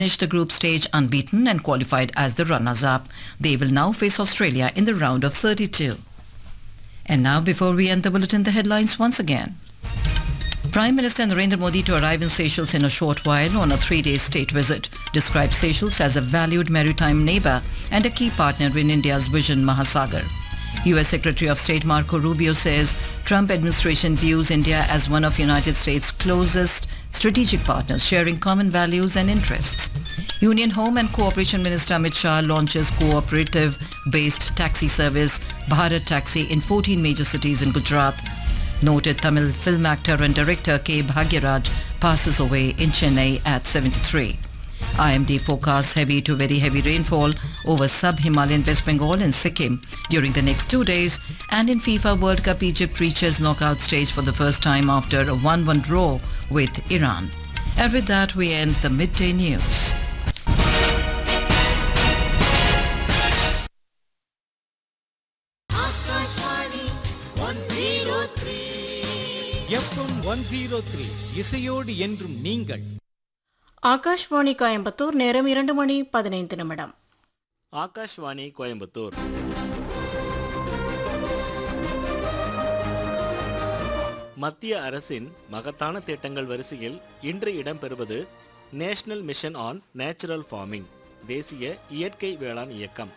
finished the group stage unbeaten and qualified as the runners-up. They will now face Australia in the round of 32. And now, before we end the bulletin, the headlines once again. Prime Minister Narendra Modi to arrive in Seychelles in a short while on a three-day state visit, describes Seychelles as a valued maritime neighbor and a key partner in India's Vision Mahasagar. U.S. Secretary of State Marco Rubio says Trump administration views India as one of United States' closest strategic partners, sharing common values and interests. Union Home and Cooperation Minister Amit Shah launches cooperative-based taxi service Bharat Taxi in 14 major cities in Gujarat. Noted Tamil film actor and director K. Bhagyaraj passes away in Chennai at 73. IMD forecasts heavy to very heavy rainfall over sub-Himalayan West Bengal and Sikkim during the next two days. And in FIFA World Cup, Egypt reaches knockout stage for the first time after a 1-1 draw with Iran. And with that, we end the midday news. FM one zero three இசையோடு என்றும் நீங்கள் ஆகாஷ்வாணி கோயம்புத்தூர் நேரம் இரண்டு மணி பதினைந்து நிமிடம் ஆகாஷ்வாணி கோயம்புத்தூர் மத்திய அரசின் மகத்தான திட்டங்கள் வரிசையில் இன்று இடம்பெறுவது National Mission on Natural Farming தேசிய இயற்கை வேளாண் இயக்கம்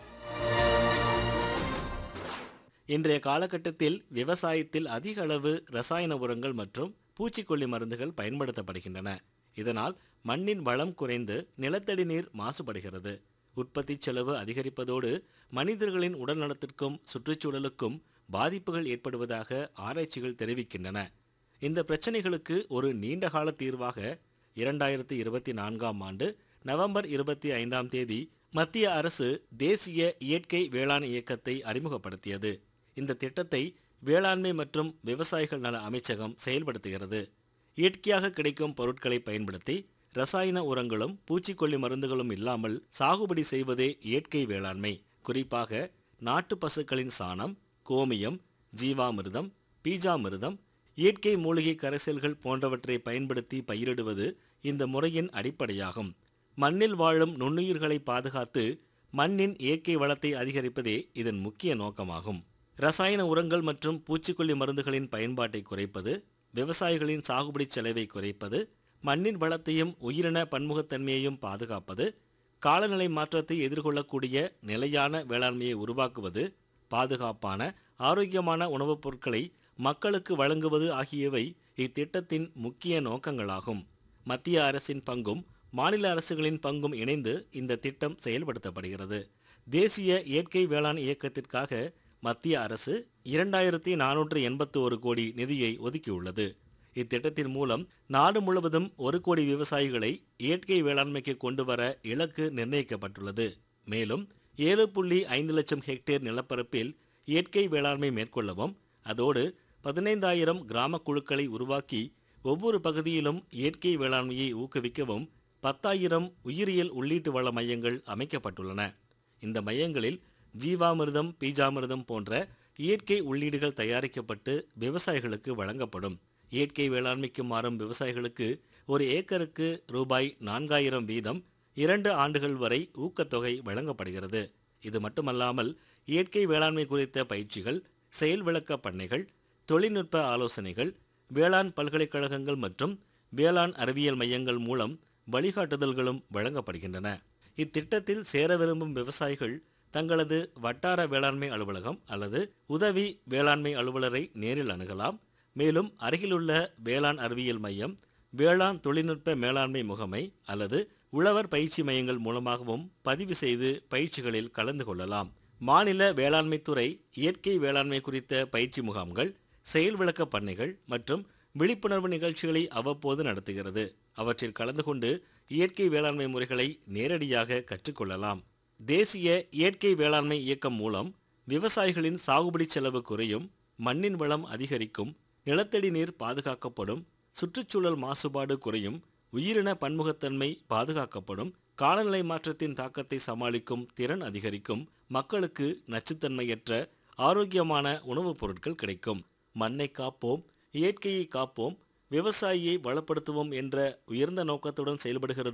இன்றைய காலகட்டத்தில் விவசாயத்தில் அதிக அளவு ரசாயன உரங்கள் மற்றும் பூச்சிக்கொல்லி மருந்துகள் பயன்படுத்தப்படுகின்றன இதனால் மண்ணின் வளம் குறைந்து நிலத்தடி நீர் மாசுபடுகிறது உற்பத்தி செலவு அதிகரிப்பதோடு மனிதர்களின் உடல்நலத்திற்கும் சுற்றுச்சூழலுக்கும் பாதிப்புகள் ஏற்படுவதாக ஆராய்ச்சிகள் தெரிவிக்கின்றன இந்த பிரச்சனைகளுக்கு ஒரு நீண்டகால தீர்வாக இரண்டாயிரத்தி இருபத்தி நான்காம் ஆண்டு நவம்பர் இருபத்தி ஐந்தாம் தேதி மத்திய அரசு தேசிய இயற்கை வேளாண் இயக்கத்தை அறிமுகப்படுத்தியது இந்த திட்டத்தை வேளாண்மை மற்றும் விவசாயிகள் நல அமைச்சகம் செயல்படுத்துகிறது இயற்கையாக கிடைக்கும் பொருட்களை பயன்படுத்தி ரசாயன உரங்களும் பூச்சிக்கொல்லி மருந்துகளும் இல்லாமல் சாகுபடி செய்வதே இயற்கை வேளாண்மை குறிப்பாக நாட்டு பசுக்களின் சாணம் கோமியம் ஜீவாமிர்தம் பீஜாமிர்தம் இயற்கை மூலிகை கரைசல்கள் போன்றவற்றை பயன்படுத்தி பயிரிடுவது இந்த முறையின் அடிப்படையாகும் மண்ணில் வாழும் நுண்ணுயிர்களை பாதுகாத்து மண்ணின் இயற்கை வளத்தை அதிகரிப்பதே இதன் முக்கிய நோக்கமாகும் ரசாயன உரங்கள் மற்றும் பூச்சிக்கொல்லி மருந்துகளின் பயன்பாட்டை குறைப்பது விவசாயிகளின் சாகுபடி செலவை குறைப்பது மண்ணின் வளத்தையும் உயிரின பன்முகத்தன்மையையும் பாதுகாப்பது காலநிலை மாற்றத்தை எதிர்கொள்ளக்கூடிய நிலையான வேளாண்மையை உருவாக்குவது பாதுகாப்பான ஆரோக்கியமான உணவுப் பொருட்களை மக்களுக்கு வழங்குவது ஆகியவை இத்திட்டத்தின் முக்கிய நோக்கங்களாகும் மத்திய அரசின் பங்கும் மாநில அரசுகளின் பங்கும் இணைந்து இந்த திட்டம் செயல்படுத்தப்படுகிறது தேசிய இயற்கை வேளாண் இயக்கத்திற்காக மத்திய அரசு இரண்டாயிரத்தி நானூற்று எண்பத்தி ஒரு கோடி நிதியை ஒதுக்கியுள்ளது இத்திட்டத்தின் மூலம் நாடு முழுவதும் ஒரு கோடி விவசாயிகளை இயற்கை வேளாண்மைக்கு கொண்டு வர இலக்கு நிர்ணயிக்கப்பட்டுள்ளது மேலும் ஏழு புள்ளி ஐந்து லட்சம் ஹெக்டேர் நிலப்பரப்பில் இயற்கை வேளாண்மை மேற்கொள்ளவும் அதோடு பதினைந்தாயிரம் கிராம குழுக்களை உருவாக்கி ஒவ்வொரு பகுதியிலும் இயற்கை வேளாண்மையை ஊக்குவிக்கவும் பத்தாயிரம் உயிரியல் உள்ளீட்டு வள மையங்கள் அமைக்கப்பட்டுள்ளன இந்த மையங்களில் ஜீவாமிர்தம் பீஜாமிர்தம் போன்ற இயற்கை உள்ளீடுகள் தயாரிக்கப்பட்டு விவசாயிகளுக்கு வழங்கப்படும் இயற்கை வேளாண்மைக்கு மாறும் விவசாயிகளுக்கு ஒரு ஏக்கருக்கு ரூபாய் நான்காயிரம் வீதம் இரண்டு ஆண்டுகள் வரை ஊக்கத்தொகை வழங்கப்படுகிறது இது மட்டுமல்லாமல் இயற்கை வேளாண்மை குறித்த பயிற்சிகள் செயல் விளக்க பண்ணைகள் தொழில்நுட்ப ஆலோசனைகள் வேளாண் பல்கலைக்கழகங்கள் மற்றும் வேளாண் அறிவியல் மையங்கள் மூலம் வழிகாட்டுதல்களும் வழங்கப்படுகின்றன இத்திட்டத்தில் சேர விரும்பும் விவசாயிகள் தங்களது வட்டார வேளாண்மை அலுவலகம் அல்லது உதவி வேளாண்மை அலுவலரை நேரில் அணுகலாம் மேலும் அருகிலுள்ள வேளாண் அறிவியல் மையம் வேளாண் தொழில்நுட்ப மேலாண்மை முகமை அல்லது உழவர் பயிற்சி மையங்கள் மூலமாகவும் பதிவு செய்து பயிற்சிகளில் கலந்து கொள்ளலாம் மாநில வேளாண்மைத்துறை இயற்கை வேளாண்மை குறித்த பயிற்சி முகாம்கள் செயல் விளக்க பண்ணைகள் மற்றும் விழிப்புணர்வு நிகழ்ச்சிகளை அவ்வப்போது நடத்துகிறது அவற்றில் கலந்து கொண்டு இயற்கை வேளாண்மை முறைகளை நேரடியாக கற்றுக்கொள்ளலாம் தேசிய இயற்கை வேளாண்மை இயக்கம் மூலம் விவசாயிகளின் சாகுபடி செலவு குறையும் மண்ணின் வளம் அதிகரிக்கும் நிலத்தடி நீர் பாதுகாக்கப்படும் சுற்றுச்சூழல் மாசுபாடு குறையும் உயிரின பன்முகத்தன்மை பாதுகாக்கப்படும் காலநிலை மாற்றத்தின் தாக்கத்தை சமாளிக்கும் திறன் அதிகரிக்கும் மக்களுக்கு நச்சுத்தன்மையற்ற ஆரோக்கியமான உணவுப் பொருட்கள் கிடைக்கும் மண்ணை காப்போம் இயற்கையை காப்போம் விவசாயியை வளப்படுத்துவோம் என்ற உயர்ந்த நோக்கத்துடன் செயல்படுகிறது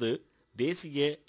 தேசிய